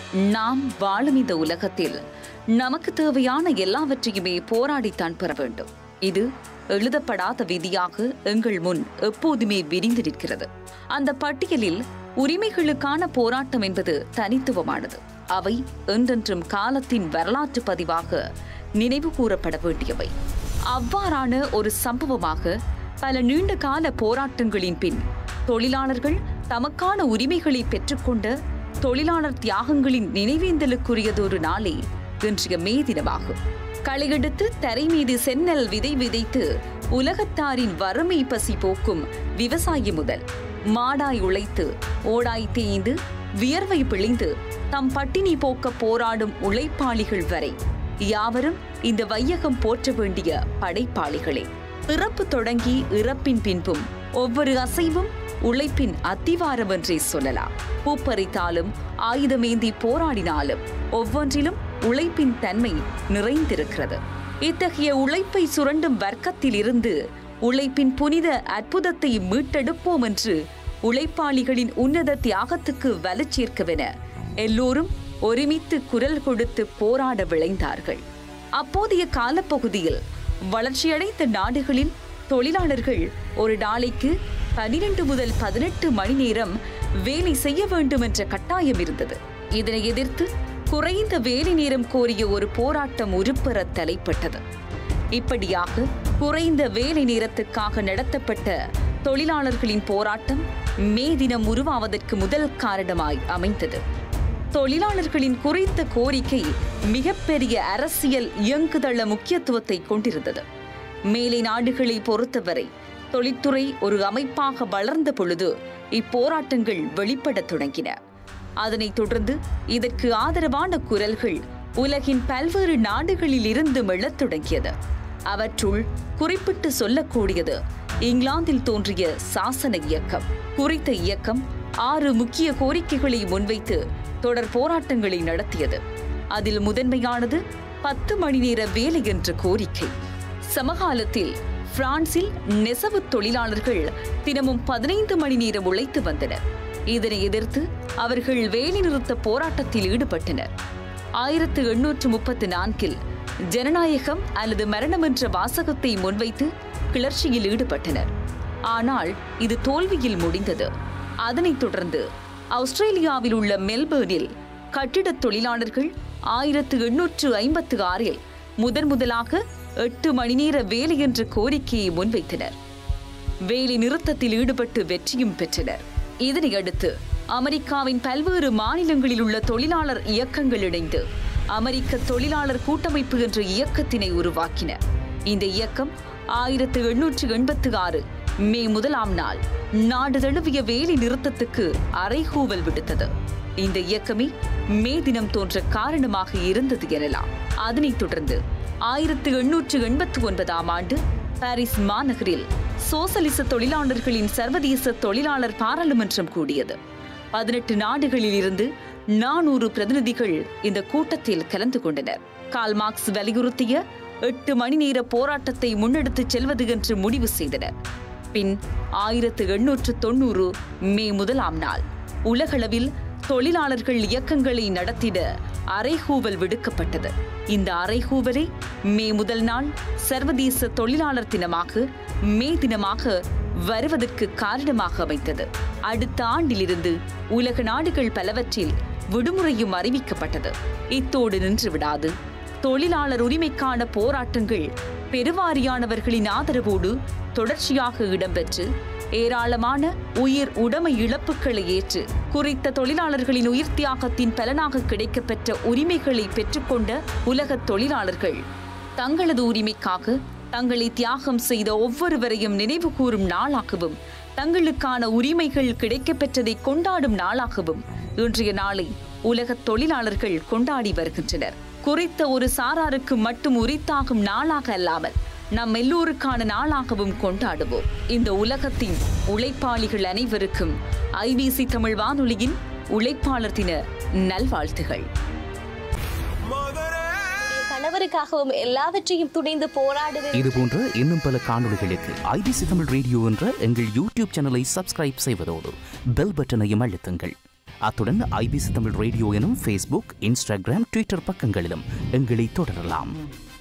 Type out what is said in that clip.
நாம் வாழும் இந்த உலகத்தில் நமக்கு தேவையான எல்லாவற்றையுமே போராடித்தான் பெற வேண்டும் இது எழுதப்படாத விதியாக எங்கள் முன் எப்போதுமே விரிந்து நிற்கிறது அந்த பட்டியலில் உரிமைகளுக்கான போராட்டம் என்பது தனித்துவமானது அவை என்றென்றும் காலத்தின் வரலாற்று பதிவாக நினைவு கூறப்பட வேண்டியவை அவ்வாறான ஒரு சம்பவமாக பல நீண்ட கால போராட்டங்களின் பின் தொழிலாளர்கள் தமக்கான உரிமைகளை பெற்றுக்கொண்ட தொழிலாளர் தியாகங்களின் நினைவேந்தலுக்குரியதொரு நாளே இன்றைய மே தினமாகும் களையெடுத்து தரை மீது செந்நெல் விதை விதைத்து உலகத்தாரின் வறுமை பசி போக்கும் விவசாயி முதல் மாடாய் உழைத்து ஓடாய் தேய்ந்து வியர்வை பிழிந்து தம் பட்டினி போக்க போராடும் உழைப்பாளிகள் வரை யாவரும் இந்த வையகம் போற்ற வேண்டிய படைப்பாளிகளே பிறப்பு தொடங்கி இறப்பின் பின்பும் ஒவ்வொரு அசைவும் உழைப்பின் அத்திவாரம் என்றே சொல்லலாம் பூப்பறித்தாலும் ஆயுதமேந்தி போராடினாலும் ஒவ்வொன்றிலும் உழைப்பின் தன்மை நிறைந்திருக்கிறது இத்தகைய உழைப்பை சுரண்டும் வர்க்கத்திலிருந்து உழைப்பின் புனித அற்புதத்தை மீட்டெடுப்போம் என்று உழைப்பாளிகளின் உன்னத தியாகத்துக்கு வலுச்சேர்க்கவென எல்லோரும் ஒருமித்து குரல் கொடுத்து போராட விளைந்தார்கள் அப்போதைய காலப்பகுதியில் வளர்ச்சியடைந்த நாடுகளில் தொழிலாளர்கள் ஒரு நாளைக்கு பனிரெண்டு முதல் பதினெட்டு மணி நேரம் வேலை செய்ய வேண்டும் என்ற கட்டாயம் இருந்தது இதனை எதிர்த்து குறைந்த வேலை நேரம் கோரிய ஒரு போராட்டம் உருப்பெற தலைப்பட்டது இப்படியாக குறைந்த வேலை நேரத்துக்காக நடத்தப்பட்ட தொழிலாளர்களின் போராட்டம் மே தினம் உருவாவதற்கு முதல் காரணமாய் அமைந்தது தொழிலாளர்களின் குறித்த கோரிக்கை மிகப்பெரிய அரசியல் இயங்குதள முக்கியத்துவத்தை கொண்டிருந்தது மேலை நாடுகளை பொறுத்தவரை தொழில்துறை ஒரு அமைப்பாக வளர்ந்த பொழுது இப்போராட்டங்கள் வெளிப்படத் தொடங்கின அதனைத் தொடர்ந்து இதற்கு ஆதரவான குரல்கள் உலகின் பல்வேறு நாடுகளில் இருந்து எழத் தொடங்கியது அவற்றுள் குறிப்பிட்டு சொல்லக்கூடியது இங்கிலாந்தில் தோன்றிய சாசன இயக்கம் குறித்த இயக்கம் ஆறு முக்கிய கோரிக்கைகளை முன்வைத்து தொடர் போராட்டங்களை நடத்தியது அதில் முதன்மையானது பத்து மணி நேர வேலை என்ற கோரிக்கை சமகாலத்தில் பிரான்சில் நெசவு தொழிலாளர்கள் தினமும் பதினைந்து மணி நேரம் உழைத்து வந்தனர் இதனை எதிர்த்து அவர்கள் வேலைநிறுத்த போராட்டத்தில் ஈடுபட்டனர் ஆயிரத்து எண்ணூற்று முப்பத்து நான்கில் ஜனநாயகம் அல்லது மரணம் என்ற வாசகத்தை முன்வைத்து கிளர்ச்சியில் ஈடுபட்டனர் ஆனால் இது தோல்வியில் முடிந்தது அதனைத் தொடர்ந்து ஆஸ்திரேலியாவில் உள்ள மெல்பேர்னில் கட்டிடத் தொழிலாளர்கள் ஆயிரத்து எண்ணூற்று ஐம்பத்து ஆறில் முதன் முதலாக எட்டு மணி நேர வேலை என்ற கோரிக்கையை முன்வைத்தனர் வேலை நிறுத்தத்தில் ஈடுபட்டு வெற்றியும் பெற்றனர் இதனை அடுத்து அமெரிக்காவின் பல்வேறு மாநிலங்களில் உள்ள தொழிலாளர் இயக்கங்கள் இணைந்து அமெரிக்க தொழிலாளர் கூட்டமைப்பு என்ற இயக்கத்தினை உருவாக்கின இந்த இயக்கம் ஆயிரத்து எண்ணூற்று எண்பத்து ஆறு மே முதலாம் நாள் நாடு தழுவிய வேலை நிறுத்தத்துக்கு அறைகூவல் விடுத்தது இந்த இயக்கமே மே தினம் தோன்ற காரணமாக இருந்தது எனலாம் அதனைத் தொடர்ந்து ஆயிரத்து எண்ணூற்று எண்பத்து ஒன்பதாம் ஆண்டு பாரிஸ் மாநகரில் சோசலிச தொழிலாளர்களின் சர்வதேச தொழிலாளர் பாராளுமன்றம் கூடியது பதினெட்டு நாடுகளில் இருந்து நானூறு பிரதிநிதிகள் இந்த கூட்டத்தில் கலந்து கொண்டனர் கால் மார்க்ஸ் வலியுறுத்திய எட்டு மணி நேர போராட்டத்தை முன்னெடுத்துச் செல்வது என்று முடிவு செய்தனர் பின் ஆயிரத்து எண்ணூற்று தொண்ணூறு மே முதலாம் நாள் உலகளவில் தொழிலாளர்கள் இயக்கங்களை நடத்திட அறைகூவல் விடுக்கப்பட்டது இந்த அறைகூவலை மே முதல் நாள் சர்வதேச தொழிலாளர் தினமாக மே தினமாக வருவதற்கு காரணமாக அமைந்தது அடுத்த ஆண்டிலிருந்து உலக நாடுகள் பலவற்றில் விடுமுறையும் அறிவிக்கப்பட்டது இத்தோடு நின்று விடாது தொழிலாளர் உரிமைக்கான போராட்டங்கள் பெருவாரியானவர்களின் ஆதரவோடு தொடர்ச்சியாக இடம்பெற்று ஏராளமான உயிர் உடைமை இழப்புகளை ஏற்று குறித்த தொழிலாளர்களின் உயிர் தியாகத்தின் பலனாக கிடைக்கப்பெற்ற உரிமைகளை பெற்றுக்கொண்ட உலக தொழிலாளர்கள் தங்களது உரிமைக்காக தங்களை தியாகம் செய்த ஒவ்வொருவரையும் நினைவு கூறும் நாளாகவும் தங்களுக்கான உரிமைகள் கிடைக்கப்பெற்றதை கொண்டாடும் நாளாகவும் இன்றைய நாளை உலக தொழிலாளர்கள் கொண்டாடி வருகின்றனர் குறித்த ஒரு சாராருக்கு மட்டும் உரித்தாகும் நாளாக அல்லாமல் நம் எல்லோருக்கான நாளாகவும் கொண்டாடுவோம் இந்த உலகத்தின் உழைப்பாளிகள் அனைவருக்கும் ஐபிசி தமிழ் வானொலியின் உழைப்பாளர் தின நல்வாழ்த்துகள் கணவருக்காகவும் எல்லாவற்றையும் துணிந்து போராடுவேன் இது போன்ற இன்னும் பல காணொளிகளுக்கு ஐபிசி தமிழ் ரேடியோ என்ற எங்கள் யூடியூப் சேனலை சப்ஸ்கிரைப் செய்வதோடு பெல் பட்டனையும் அழுத்துங்கள் அத்துடன் ஐபிசி தமிழ் ரேடியோ எனும் ஃபேஸ்புக் இன்ஸ்டாகிராம் ட்விட்டர் பக்கங்களிலும் எங்களை தொடரலாம்